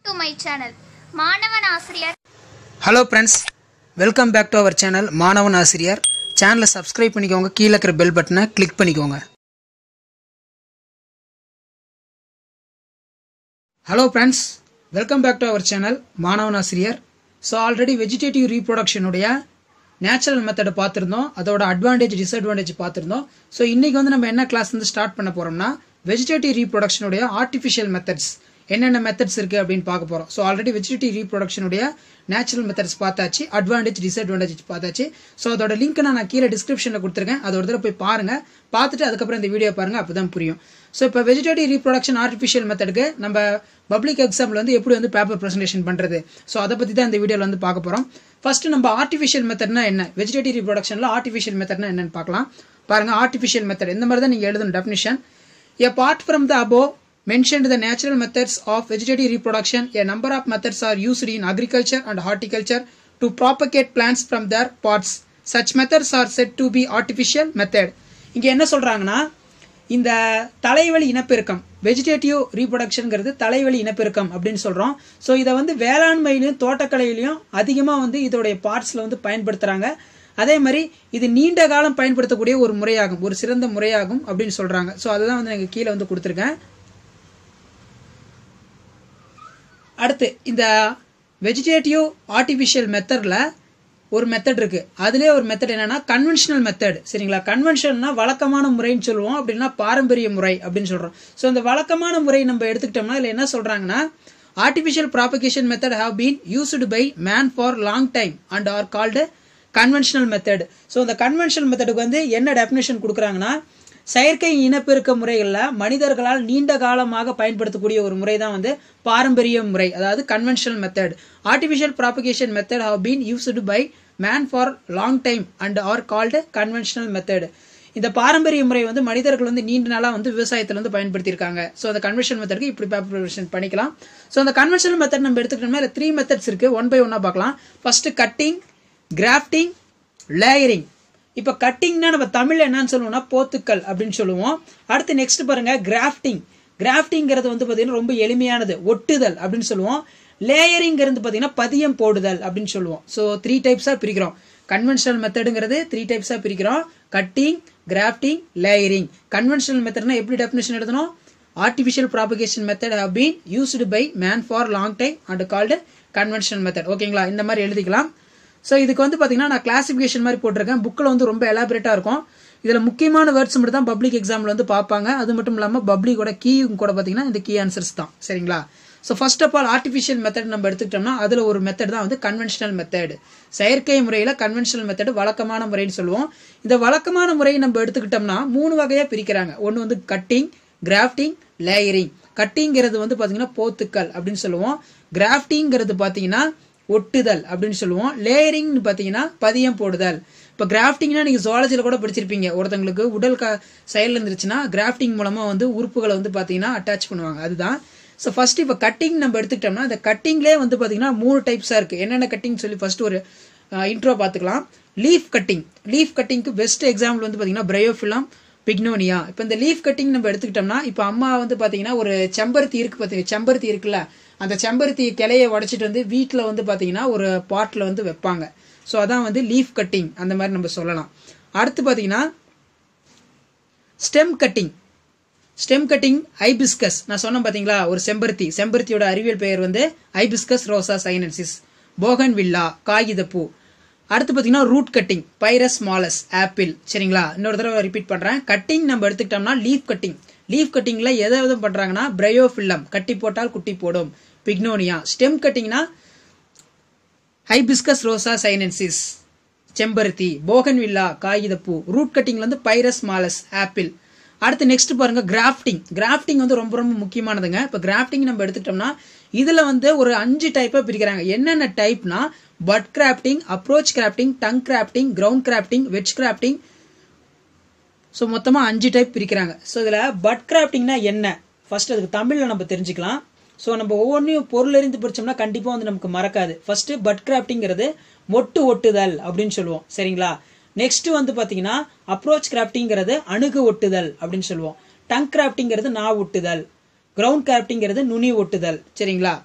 To my channel மாணவன் ஆசிரியர் hello friends welcome back to our channel மாணவன் ஆசிரியர் சேனலை சப்ஸ்கிரைப் பண்ணிக்கோங்க கீழே இருக்கிற பெல் பட்டனை கிளிக் பண்ணிக்கோங்க hello friends welcome back to our channel மாணவன் ஆசிரியர் ஸோ ஆல்ரெடி வெஜிடேட்டிவ் ரீப்ரொடக்ஷனுடைய நேச்சுரல் மெத்தடை பார்த்துருந்தோம் அதோட அட்வான்டேஜ் டிஸ்அட்வான்டேஜ் பார்த்துருந்தோம் ஸோ இன்றைக்கி வந்து நம்ம என்ன கிளாஸ் வந்து ஸ்டார்ட் பண்ண போகிறோம்னா வெஜிடேட்டிவ் ரீப்ரொடக்ஷனுடைய ஆர்டிஃபிஷியல் மெத்தட்ஸ் என்னென்ன மெத்தட்ஸ் இருக்குது அப்படின்னு பார்க்க போகிறோம் ஸோ ஆல்ரெடி வெஜிடேட்டிவ் ரீப்ரொடக்ஷனுடைய நேச்சுரல் மெத்தட்ஸ் பார்த்தாச்சு அட்வான்டேஜ் டிஸ்அட்வான்டேஜ் பார்த்தாச்சு ஸோ அதோட லிங்க் நான் கீழே டிஸ்கிரிப்ஷனில் கொடுத்துருக்கேன் அதோட தடவை போய் பாருங்கள் பார்த்துட்டு அதுக்கப்புறம் இந்த வீடியோ பாருங்கள் அப்போ தான் புரியும் ஸோ இப்போ வெஜிடேட்டிவ் ரீப்ரொடக்ஷன் ஆர்டிஃபிஷியல் மெத்தடுக்கு நம்ம பப்ளிக் எக்ஸாமில் வந்து எப்படி வந்து பேப்பர் ப்ரெசன்டேஷன் பண்ணுறது ஸோ அதை பற்றி தான் இந்த வீடியோவில் வந்து பார்க்க போகிறோம் ஃபர்ஸ்ட் நம்ம ஆர்டிஃபிஷியல் மெத்தட்னா என்ன வெஜிடேட்டிவ் ரீப்ரொடக்ஷனில் ஆர்டிஃபிஷியல் மெத்தட்னா என்னன்னு பார்க்கலாம் பாருங்கள் ஆர்டிஃபிஷியல் மெத்தட் இந்த மாதிரி தான் நீங்கள் எழுதணும் definition apart from the above mentioned the natural methods of vegetative reproduction a number of methods are used in agriculture and horticulture to propagate plants from their pots such methods are said to be artificial method இங்க என்ன சொல்றாங்கன்னா இந்த தலைவலி இனப்பெருக்கம் vegetative ரீப்ரொடக்ஷனுங்கிறது தலைவலி இனப்பெருக்கம் அப்படின்னு சொல்றோம் ஸோ இதை வந்து வேளாண்மையிலையும் தோட்டக்கலையிலையும் அதிகமாக வந்து இதோடைய பார்ட்ஸில் வந்து பயன்படுத்துறாங்க அதே மாதிரி இது நீண்ட காலம் பயன்படுத்தக்கூடிய ஒரு முறையாகும் ஒரு சிறந்த முறையாகும் அப்படின்னு சொல்றாங்க ஸோ அதுதான் வந்து எனக்கு கீழே வந்து கொடுத்துருக்கேன் அடுத்து இந்த வெஜிடேட்டிவ் ஆர்டிஃபிஷியல் மெத்தடில் ஒரு மெத்தட் இருக்கு அதுலேயே ஒரு மெத்தட் என்னன்னா கன்வென்ஷனல் மெத்தட் சரிங்களா கன்வென்ஷன்னா வழக்கமான முறைன்னு சொல்லுவோம் அப்படின்னா பாரம்பரிய முறை அப்படின்னு சொல்றோம் ஸோ இந்த வழக்கமான முறை நம்ம எடுத்துக்கிட்டோம்னா இதில் என்ன சொல்றாங்கன்னா artificial propagation method have been used by man for long time and are called conventional method so இந்த கன்வென்ஷனல் மெத்தடுக்கு வந்து என்ன டெஃபினேஷன் கொடுக்குறாங்கன்னா செயற்கை இனப்பெருக்க முறைகளில் மனிதர்களால் நீண்ட காலமாக பயன்படுத்தக்கூடிய ஒரு முறை தான் வந்து பாரம்பரிய முறை அதாவது conventional method artificial propagation method have been used by man for long time and are called conventional method இந்த பாரம்பரிய முறை வந்து மனிதர்கள் வந்து நீண்ட நாளாக வந்து விவசாயத்தில் வந்து பயன்படுத்தியிருக்காங்க ஸோ அந்த கன்வென்ஷனல் மெத்தடுக்கு இப்படி ப்ரிப்பரேஷன் பண்ணிக்கலாம் ஸோ அந்த கன்வென்ஷனல் மெத்தட் நம்ம எடுத்துக்கிட்டோம்னா இல்லை த்ரீ மெத்தட்ஸ் இருக்கு ஒன் பை ஒன்னாக பார்க்கலாம் ஃபர்ஸ்ட் கட்டிங் கிராஃப்டிங் லேயரிங் இப்போ கட்டிங்னா நம்ம தமிழ்ல என்னன்னு சொல்லுவோம்னா போத்துக்கள் அப்படின்னு சொல்லுவோம் அடுத்து நெக்ஸ்ட் பாருங்க கிராஃப்டிங் கிராஃப்டிங்கிறது வந்து பார்த்தீங்கன்னா ரொம்ப எளிமையானது ஒட்டுதல் அப்படின்னு சொல்லுவோம் லேயரிங்கிறது பார்த்தீங்கன்னா பதியம் போடுதல் அப்படின்னு சொல்லுவோம் ஸோ த்ரீ டைப்ஸாக பிரிக்கிறோம் கன்வென்ஷனல் மெத்தடுங்கிறது த்ரீ டைப்ஸாக பிரிக்கிறோம் கட்டிங் கிராஃப்டிங் லேயரிங் கன்வென்ஷனல் மெத்தட்னா எப்படி டெஃபினேஷன் எழுதணும் artificial propagation method have been used by man for long time and called conventional method ஓகேங்களா இந்த மாதிரி எழுதிக்கலாம் ஸோ இதுக்கு வந்து பார்த்தீங்கன்னா நான் கிளாசிஃபிகேஷன் மாதிரி போட்டிருக்கேன் புக்கில் வந்து ரொம்ப எலாபரேட்டாக இருக்கும் இதில் முக்கியமான வேர்ட்ஸ் மட்டும் தான் பப்ளிக் எக்ஸாமில் வந்து பார்ப்பாங்க அது மட்டும் இல்லாமல் பப்ளிக்கோட கீயும் கூட பார்த்தீங்கன்னா இந்த கீ ஆன்சர்ஸ் தான் சரிங்களா so first of all artificial method நம்ம எடுத்துக்கிட்டோம்னா அதில் ஒரு மெத்தட் தான் வந்து கன்வென்ஷனல் மெத்தட் செயற்கை முறையில் கன்வென்ஷனல் மெத்தட் வழக்கமான முறைன்னு சொல்லுவோம் இந்த வழக்கமான முறையை நம்ம எடுத்துக்கிட்டோம்னா மூணு வகையாக பிரிக்கிறாங்க ஒன்று வந்து கட்டிங் கிராஃப்டிங் லேயரிங் கட்டிங்கிறது வந்து பார்த்தீங்கன்னா போத்துக்கள் அப்படின்னு சொல்லுவோம் கிராஃப்டிங்கிறது பார்த்தீங்கன்னா ஒட்டுதல் அப்படின்னு சொல்லுவோம் லேயரிங்னு பார்த்தீங்கன்னா பதியம் போடுதல் இப்போ கிராஃப்டிங்னா நீங்கள் ஜுவாலஜியில் கூட படிச்சிருப்பீங்க ஒருத்தங்களுக்கு உடல் க செயல் இருந்துருச்சுன்னா கிராஃப்டிங் மூலமாக வந்து உறுப்புகளை வந்து பார்த்தீங்கன்னா அட்டாச் பண்ணுவாங்க அதுதான் ஸோ ஃபர்ஸ்ட் இப்போ கட்டிங் நம்ம எடுத்துக்கிட்டோம்னா இந்த கட்டிங்லேயே வந்து பார்த்தீங்கன்னா மூணு டைப்ஸாக இருக்குது என்னென்ன கட்டிங் சொல்லி ஃபர்ஸ்ட் ஒரு இன்ட்ரோ பார்த்துக்கலாம் லீஃப் கட்டிங் லீஃப் கட்டிங்க்கு பெஸ்ட் எக்ஸாம்பிள் வந்து பார்த்தீங்கன்னா பிரயோஃபிலம் பிக்னோனியா இப்போ இந்த லீஃப் கட்டிங் நம்ம எடுத்துக்கிட்டோம்னா இப்போ அம்மா வந்து பார்த்தீங்கன்னா ஒரு செம்பருத்தி இருக்கு பார்த்தீங்க செம்பருத்தி இருக்குல்ல அந்த செம்பருத்தி கிளையை உடச்சிட்டு வந்து வீட்டில் வந்து பார்த்தீங்கன்னா ஒரு பாட்டில் வந்து வைப்பாங்க ஸோ அதான் வந்து லீஃப் கட்டிங் அந்த மாதிரி நம்ம சொல்லலாம் அடுத்து பார்த்தீங்கன்னா stem cutting stem cutting hibiscus நான் சொன்னேன் பார்த்தீங்களா ஒரு செம்பருத்தி செம்பருத்தியோட அறிவியல் பெயர் வந்து ஐபிஸ்கஸ் ரோசா சைனன்சிஸ் போகன் வில்லா காகிதப்பூ அடுத்து பார்த்தீங்கன்னா root cutting pyrus malus apple சரிங்களா இன்னொரு தடவை ரிப்பீட் பண்ணுறேன் கட்டிங் நம்ம எடுத்துக்கிட்டோம்னா லீஃப் கட்டிங் லீஃப் கட்டிங்ல எதை எதுவும் பண்ணுறாங்கன்னா பிரயோஃபில்லம் கட்டி போட்டால் குட்டி போடும் பிக்னோனியா ஸ்டெம் கட்டிங்னா ஹைபிஸ்கஸ் ரோசா சைனன்சிஸ் செம்பருத்தி போகன் வில்லா காகிதப்பூ ரூட் கட்டிங்ல வந்து பைரஸ் மாலஸ் ஆப்பிள் அடுத்து நெக்ஸ்ட் பாருங்க கிராஃப்டிங் கிராஃப்டிங் வந்து ரொம்ப ரொம்ப முக்கியமானதுங்க இப்போ கிராஃப்டிங் நம்ம எடுத்துக்கிட்டோம்னா இதுல வந்து ஒரு அஞ்சு டைப்பா பிரிக்கிறாங்க என்னென்ன டைப்னா bud grafting approach grafting tongue grafting crown grafting wedge grafting so மொத்தமாக அஞ்சு டைப் பிரிக்கிறாங்க ஸோ இதில் பட் கிராஃப்டிங்னா என்ன ஃபர்ஸ்ட் அதுக்கு தமிழில் நம்ம தெரிஞ்சுக்கலாம் ஸோ நம்ம ஒவ்வொன்றையும் பொருள் அறிந்து படிச்சோம்னா கண்டிப்பாக வந்து நமக்கு மறக்காது ஃபர்ஸ்ட் பட் கிராஃப்டிங்கிறது மொட்டு ஒட்டுதல் அப்படின்னு சொல்லுவோம் சரிங்களா நெக்ஸ்ட் வந்து பார்த்தீங்கன்னா அப்ரோச் கிராஃப்டிங்கிறது அணுகு ஒட்டுதல் அப்படின்னு சொல்லுவோம் டங் கிராஃப்டிங்கிறது நா ஒட்டுதல் கிரவுண்ட் கிராஃப்டிங்கிறது நுனி ஒட்டுதல் சரிங்களா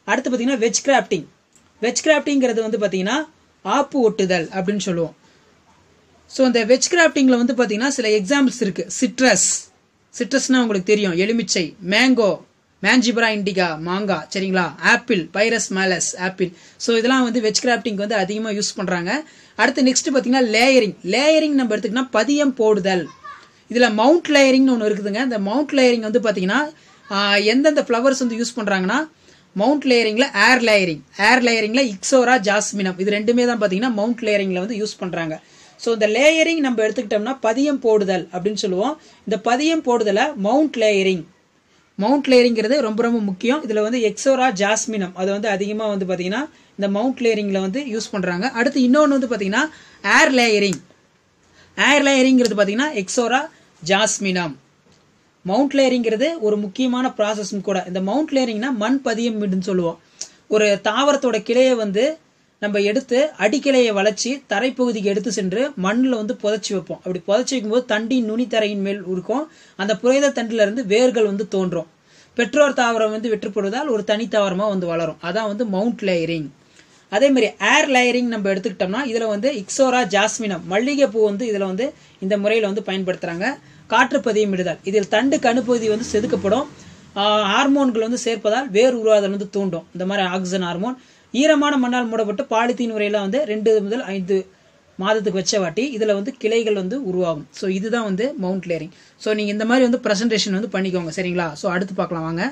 அடுத்து பார்த்தீங்கன்னா வெஜ் கிராஃப்டிங் வெஜ் கிராஃப்டிங்கிறது வந்து பார்த்தீங்கன்னா ஆப்பு ஒட்டுதல் அப்படின்னு சொல்லுவோம் ஸோ இந்த வெஜ் கிராஃப்டிங்கில் வந்து பார்த்தீங்கன்னா சில எக்ஸாம்பிள்ஸ் இருக்குது சிட்ரஸ் சிட்ரஸ்னால் உங்களுக்கு தெரியும் எலுமிச்சை மேங்கோ மேஞ்சிபரா இண்டிகா மாங்கா சரிங்களா apple pyrus Melas apple so இதெல்லாம் வந்து வெஜ் கிராஃப்டிங் வந்து அதிகமாக யூஸ் பண்ணுறாங்க அடுத்து நெக்ஸ்ட் பார்த்தீங்கன்னா லேயரிங் லேயரிங் நம்ம எடுத்துக்கிட்டா பதியம் போடுதல் இதில் மவுண்ட் லேயரிங்னு ஒன்று இருக்குதுங்க இந்த மவுண்ட் லேயரிங் வந்து பார்த்தீங்கன்னா ஆஹ், எந்தெந்த ஃப்ளவர்ஸ் வந்து யூஸ் பண்ணுறாங்கன்னா மவுண்ட் லேயரிங்கில் ஏர் லேயரிங் ஏர் லேயரிங்கில் இக்ஸோரா ஜாஸ்மினம் இது ரெண்டுமே தான் பார்த்தீங்கன்னா மவுண்ட் லேயரிங்கில் வந்து யூஸ் பண்ணுறாங்க ஸோ இந்த லேயரிங் நம்ம எடுத்துக்கிட்டோம்னா பதியம் போடுதல் அப்படின்னு சொல்லுவோம் இந்த பதியம் போடுதலை மவுண்ட் லேயரிங் மவுண்ட் லேயரிங்கிறது ரொம்ப ரொம்ப முக்கியம் இதில் வந்து எக்ஸோரா ஜாஸ்மினம் அது வந்து அதிகமாக வந்து பார்த்தீங்கன்னா இந்த மவுண்ட் லேயரிங்கில் வந்து யூஸ் பண்ணுறாங்க அடுத்து இன்னொன்று வந்து பார்த்தீங்கன்னா ஏர் லேயரிங் ஏர் லேயரிங்கிறது பார்த்தீங்கன்னா எக்ஸோரா ஜாஸ்மினம் மவுண்ட் லேயரிங்கிறது ஒரு முக்கியமான ப்ராசஸ்னு கூட இந்த மவுண்ட் லேயரிங்னா மண் பதியம் வீடுன்னு சொல்லுவோம் ஒரு தாவரத்தோட கிளையை வந்து நம்ம எடுத்து அடிக்கிளையை வளைச்சி தரைப்பகுதிக்கு எடுத்து சென்று மண்ணில் வந்து புதைச்சி வைப்போம் அப்படி புதைச்சி வைக்கும்போது தண்டின் நுனி தரையின் மேல் இருக்கும் அந்த புரைத தண்டில் இருந்து வேர்கள் வந்து தோன்றும் பெற்றோர் தாவரம் வந்து வெற்றுப்படுவதால் ஒரு தனி தாவரமாக வந்து வளரும் அதான் வந்து மவுண்ட் லேயரிங் அதே மாதிரி ஏர் லேயரிங் நம்ம எடுத்துக்கிட்டோம்னா இதில் வந்து இக்ஸோரா ஜாஸ்மினம் மல்லிகைப்பூ வந்து இதில் வந்து இந்த முறையில் வந்து பயன்படுத்துகிறாங்க காற்று பதியம் இடுதல் இதில் தண்டு கணுப்பகுதி வந்து செதுக்கப்படும் ஆஹ் ஹார்மோன்கள் வந்து சேர்ப்பதால் வேர் உருவாதல் வந்து தூண்டும் இந்த மாதிரி ஆக்சிஜன் ஹார்மோன் ஈரமான மண்ணால் மூடப்பட்டு பாலித்தீன் உரையில வந்து ரெண்டு முதல் ஐந்து மாதத்துக்கு வச்ச வாட்டி இதில் வந்து கிளைகள் வந்து உருவாகும் ஸோ இதுதான் வந்து மவுண்ட் லேயரிங் ஸோ நீங்கள் இந்த மாதிரி வந்து ப்ரெசன்டேஷன் வந்து பண்ணிக்கோங்க சரிங்களா ஸோ அடுத்து பார்க்கலாம் வாங்க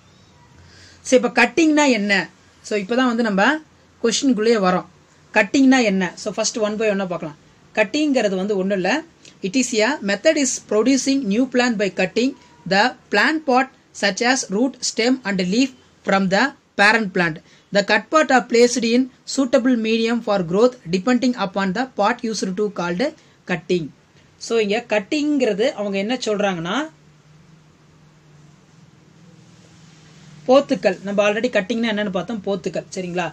ஸோ இப்போ கட்டிங்னா என்ன ஸோ இப்போ தான் வந்து நம்ம கொஷினுக்குள்ளேயே வரோம் கட்டிங்னா என்ன ஸோ ஃபர்ஸ்ட் ஒன் பை ஒன்னாக பார்க்கலாம் கட்டிங்கிறது வந்து ஒன்றும் இல்லை it is a method is producing new plant by cutting the plant pot such as root stem and leaf from the parent plant the cut part are placed in suitable medium for growth depending upon the pot used to called cutting so இங்கே கட்டிங்கிறது அவங்க என்ன சொல்கிறாங்கன்னா போத்துக்கள் நம்ம already கட்டிங்னா என்னன்னு பார்த்தோம் போத்துக்கள் சரிங்களா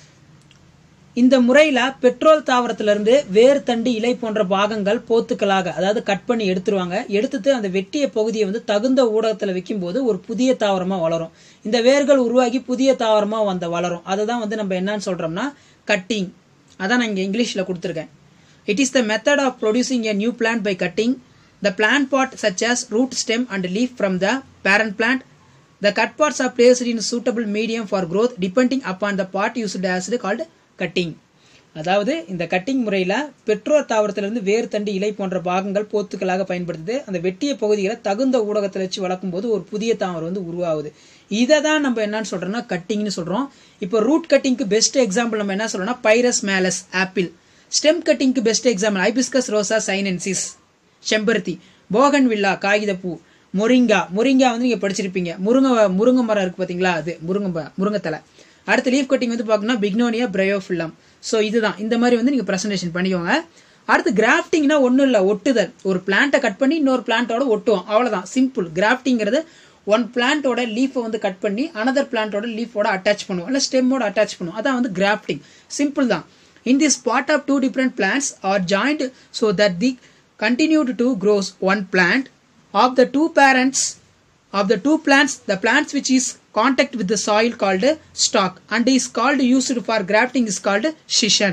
இந்த முறையில பெட்ரோல் தாவரத்திலிருந்து வேர் தண்டு இலை போன்ற பாகங்கள் போத்துக்களாக அதாவது கட் பண்ணி எடுத்துருவாங்க எடுத்துட்டு அந்த வெட்டிய பகுதியை வந்து தகுந்த ஊடகத்துல வைக்கும்போது ஒரு புதிய தாவரமா வளரும் இந்த வேர்கள் உருவாகி புதிய தாவரமா வந்த வளரும் அதுதான் வந்து நம்ம என்னன்னு சொல்றோம்னா கட்டிங் அதான் நான் இங்க இங்கிலீஷ்ல கொடுத்துருக்கேன் it is the method of producing a new plant by cutting the plant pot such as root stem and leaf from the parent plant The cut parts are placed in suitable medium for growth depending upon the part used as called cutting. அதாவது இந்த cutting முறையில் பெற்றோர் தாவரத்திலிருந்து வேர் தண்டு இலை போன்ற பாகங்கள் போத்துக்களாக பயன்படுத்துது அந்த வெட்டிய பகுதிகளை தகுந்த ஊடகத்தில் வச்சு வளர்க்கும் போது ஒரு புதிய தாவரம் வந்து உருவாகுது இதை தான் நம்ம என்னன்னு சொல்றோம்னா கட்டிங்னு சொல்றோம் இப்போ ரூட் கட்டிங்க்கு பெஸ்ட் எக்ஸாம்பிள் நம்ம என்ன சொல்றோம்னா பைரஸ் மேலஸ் ஆப்பிள் ஸ்டெம் கட்டிங்க்கு பெஸ்ட் எக்ஸாம்பிள் ஐபிஸ்கஸ் ரோசா சைனன்சிஸ் செம்பருத்தி போகன் வில்லா காகிதப்பூ மொரிங்கா மொரிங்கா வந்து நீங்க படிச்சிருப்பீங்க முருங்கை முருங்கை மரம் இருக்கு பாத்தீங்களா அது முருங்கை ம- முருங்கைத்தலை அடுத்து லீஃப் கட்டிங் வந்து பார்க்கணும்னா பிக்னோனியா பிரயோஃபில்லம் ஸோ இதுதான் இந்த மாதிரி வந்து நீங்க ப்ரெசன்டேஷன் பண்ணிக்கோங்க அடுத்து கிராஃப்டிங்னா ஒன்றும் இல்லை ஒட்டுதல் ஒரு பிளான்ட்டை கட் பண்ணி இன்னொரு பிளான்ட்டோட ஒட்டுவோம் அவ்வளவுதான் சிம்பிள் கிராஃப்டிங்கிறது ஒன் பிளான்ட்டோட லீஃபை வந்து கட் பண்ணி அனதர் பிளான்ட்டோட லீஃபோட அட்டாச் பண்ணுவோம் இல்லை ஸ்டெம்மோட அட்டாச் பண்ணுவோம் அதான் வந்து கிராஃப்டிங் சிம்பிள் தான் in this part of two different plants are joined so that the continued to grows one plant of the two parents of the two plants the plants which is contact with the soil called stalk and is called used for grafting is called scission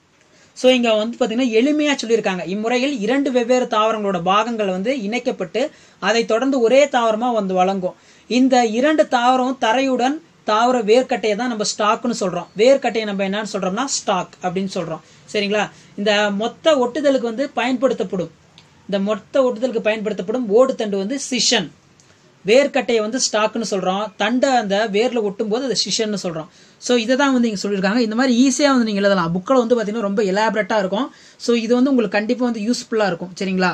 so இங்க வந்து பாத்தீங்கன்னா எளிமையா சொல்லியிருக்காங்க இம்முறையில் இரண்டு வெவ்வேறு தாவரங்களோட பாகங்கள் வந்து இணைக்கப்பட்டு அதை தொடர்ந்து ஒரே தாவரமா வந்து வழங்கும் இந்த இரண்டு தாவரம் தரையுடன் தாவர வேர்க்கட்டையை தான் நம்ம ஸ்டாக்னு சொல்றோம் வேர்க்கட்டையை நம்ம என்னன்னு சொல்றோம்னா ஸ்டாக் அப்படின்னு சொல்றோம் சரிங்களா இந்த மொத்த ஒட்டுதலுக்கு வந்து பயன்படுத்தப்படும் இந்த மொத்த ஒட்டுதலுக்கு பயன்படுத்தப்படும் ஓடுதண்டு வந்து சிஷன் வேர்க்கட்டையை வந்து ஸ்டாக்னு சொல்றோம் தண்டை அந்த வேர்ல ஒட்டும் போது அதை சிஷன்னு சொல்றோம் ஸோ இதை தான் வந்து இங்க சொல்லியிருக்காங்க இந்த மாதிரி ஈஸியா வந்து நீங்க எழுதலாம் புக்கில் வந்து பாத்தீங்கன்னா ரொம்ப எலாபரேட்டா இருக்கும் ஸோ இது வந்து உங்களுக்கு கண்டிப்பா வந்து யூஸ்ஃபுல்லா இருக்கும் சரிங்களா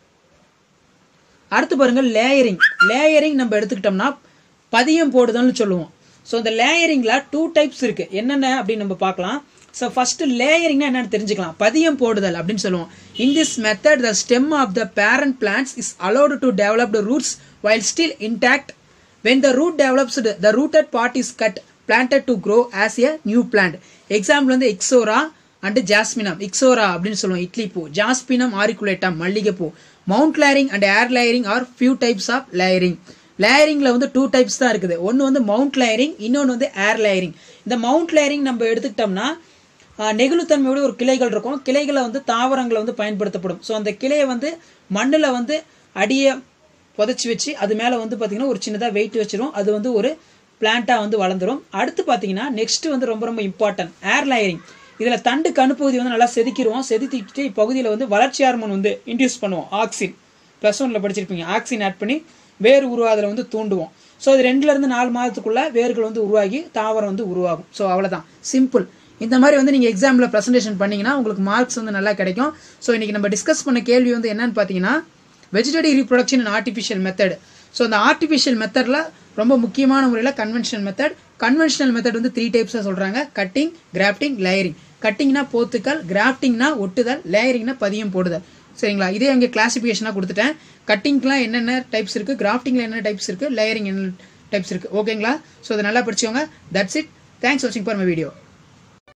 அடுத்து பாருங்க லேயரிங் லேயரிங் நம்ம எடுத்துக்கிட்டோம்னா பதியம் போடுதல்னு சொல்லுவோம் ஸோ இந்த லேயரிங்ல டூ டைப்ஸ் இருக்கு என்னென்ன அப்படின்னு நம்ம பார்க்கலாம் ஸோ ஃபர்ஸ்ட் லேயரிங்னா என்னன்னு தெரிஞ்சுக்கலாம் பதியம் போடுதல் அப்படின்னு சொல்லுவோம் in this method the stem of the parent plants is allowed to develop the roots while still intact when the root develops the rooted part is cut planted to grow as a new plant example வந்து இக்ஸோரா and ஜாஸ்மினம் இக்ஸோரா அப்படின்னு சொல்லுவோம் இட்லி பூ ஜாஸ்பினம் ஆரிகுலேட்டம் மல்லிகைப்பூ mound layering and air layering are few types of layering லேயரிங்கில் வந்து டூ டைப்ஸ் தான் இருக்குது ஒன்று வந்து மவுண்ட் லேயரிங் இன்னொன்று வந்து ஏர் லேயரிங் இந்த மவுண்ட் லேயரிங் நம்ம எடுத்துக்கிட்டோம்னா ஆஹ், நெகிழ்வுத்தன்மையோட ஒரு கிளைகள் இருக்கும் கிளைகளை வந்து தாவரங்களை வந்து பயன்படுத்தப்படும் ஸோ அந்த கிளையை வந்து மண்ணில் வந்து அடியை புதைச்சி வச்சு அது மேலே வந்து பார்த்தீங்கன்னா ஒரு சின்னதாக வெயிட் வச்சிரும் அது வந்து ஒரு பிளான்ட்டாக வந்து வளர்ந்துரும் அடுத்து பார்த்தீங்கன்னா நெக்ஸ்ட் வந்து ரொம்ப ரொம்ப இம்பார்ட்டன்ட் ஏர் லேயரிங் இதில் தண்டு கணுப்பகுதி வந்து நல்லா செதுக்கிடுவோம் செதுக்கிட்டு இப்பகுதியில் வந்து வளர்ச்சி ஹார்மோன் வந்து இன்டியூஸ் பண்ணுவோம் ஆக்சின் ப்ளஸ் ஒன்ல படிச்சிருப்பீங்க ஆக்சின் ஆட் பண்ணி வேர் உருவாதலை வந்து தூண்டுவோம் ஸோ இது ரெண்டுல இருந்து நாலு மாதத்துக்குள்ள வேர்கள் வந்து உருவாகி தாவரம் வந்து உருவாகும் ஸோ அவ்வளவுதான் சிம்பிள் இந்த மாதிரி வந்து நீங்கள் எக்ஸாமில் ப்ரெசன்டேஷன் பண்ணீங்கன்னா உங்களுக்கு மார்க்ஸ் வந்து நல்லா கிடைக்கும் ஸோ இன்னைக்கு நம்ம டிஸ்கஸ் பண்ண கேள்வி வந்து என்னன்னு பார்த்தீங்கன்னா vegetative reproduction and artificial method so அந்த ஆர்டிஃபிஷியல் மெத்தடில் ரொம்ப முக்கியமான முறையில் கன்வென்ஷனல் மெத்தட் கன்வென்ஷனல் மெத்தட் வந்து த்ரீ டைப்ஸாக சொல்கிறாங்க கட்டிங் கிராஃப்டிங் லேயரிங் கட்டிங்னா போத்துக்கல் கிராஃப்டிங்னா ஒட்டுதல் லேயரிங்னா பதியம் போடுதல் சரிங்களா இதே அங்கே கிளாசிஃபிகேஷனாக கொடுத்துட்டேன் கட்டிங்க்குலாம் என்னென்ன டைப்ஸ் இருக்குது கிராஃப்டிங்கில் என்ன டைப்ஸ் இருக்குது லேயரிங் என்ன டைப்ஸ் இருக்குது ஓகேங்களா ஸோ அதை நல்லா படிச்சவங்க தட்ஸ் இட் தேங்க்ஸ் வாட்சிங் ஃபார் மை வீடியோ